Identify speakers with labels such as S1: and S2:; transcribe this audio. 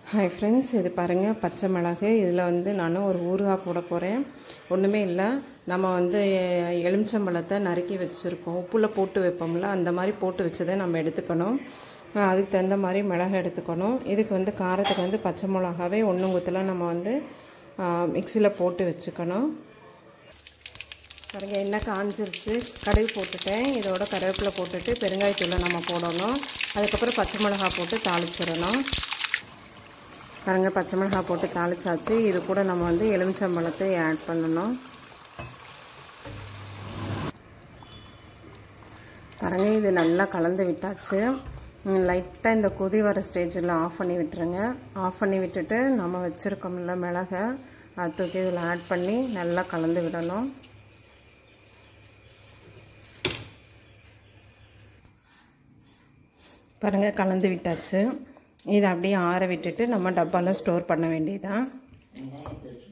S1: hi friends இது பாருங்கள் பச்சை மிளகு இதில் வந்து நான் ஒரு ஊறுகாய் போட போகிறேன் ஒன்றுமே இல்லை நம்ம வந்து எலுமிச்சம்பழத்தை நறுக்கி வச்சுருக்கோம் உப்பில் போட்டு வைப்போம்ல அந்த மாதிரி போட்டு வச்சதை நம்ம எடுத்துக்கணும் அதுக்கு தகுந்த மாதிரி மிளகு எடுத்துக்கணும் இதுக்கு வந்து காரத்துக்கு வந்து பச்சை மிளகாவே ஒன்றும் குத்தில் நம்ம வந்து மிக்சியில் போட்டு வச்சுக்கணும் பாருங்க எண்ணெய் காஞ்சிருச்சு கடுகு போட்டுட்டேன் இதோட கருவேப்பிலை போட்டுட்டு பெருங்காயத்தூளை நம்ம போடணும் அதுக்கப்புறம் பச்சை மிளகா போட்டு தாளிச்சிடணும் பாருங்க பச்சை மிளகா போட்டு தாளிச்சாச்சு இது கூட நம்ம வந்து எலுமிச்சம்பழத்தை ஆட் பண்ணணும் பாருங்க இது நல்லா கலந்து விட்டாச்சு லைட்டாக இந்த கொதி வர ஸ்டேஜில் ஆஃப் பண்ணி விட்டுருங்க ஆஃப் பண்ணி விட்டுட்டு நம்ம வச்சுருக்கோம்ல மிளகை அது தூக்கி இதில் ஆட் பண்ணி நல்லா கலந்து விடணும் பாருங்கள் கலந்து விட்டாச்சு இதை அப்படியே ஆற விட்டுட்டு நம்ம டப்பாவில் ஸ்டோர் பண்ண வேண்டியதான்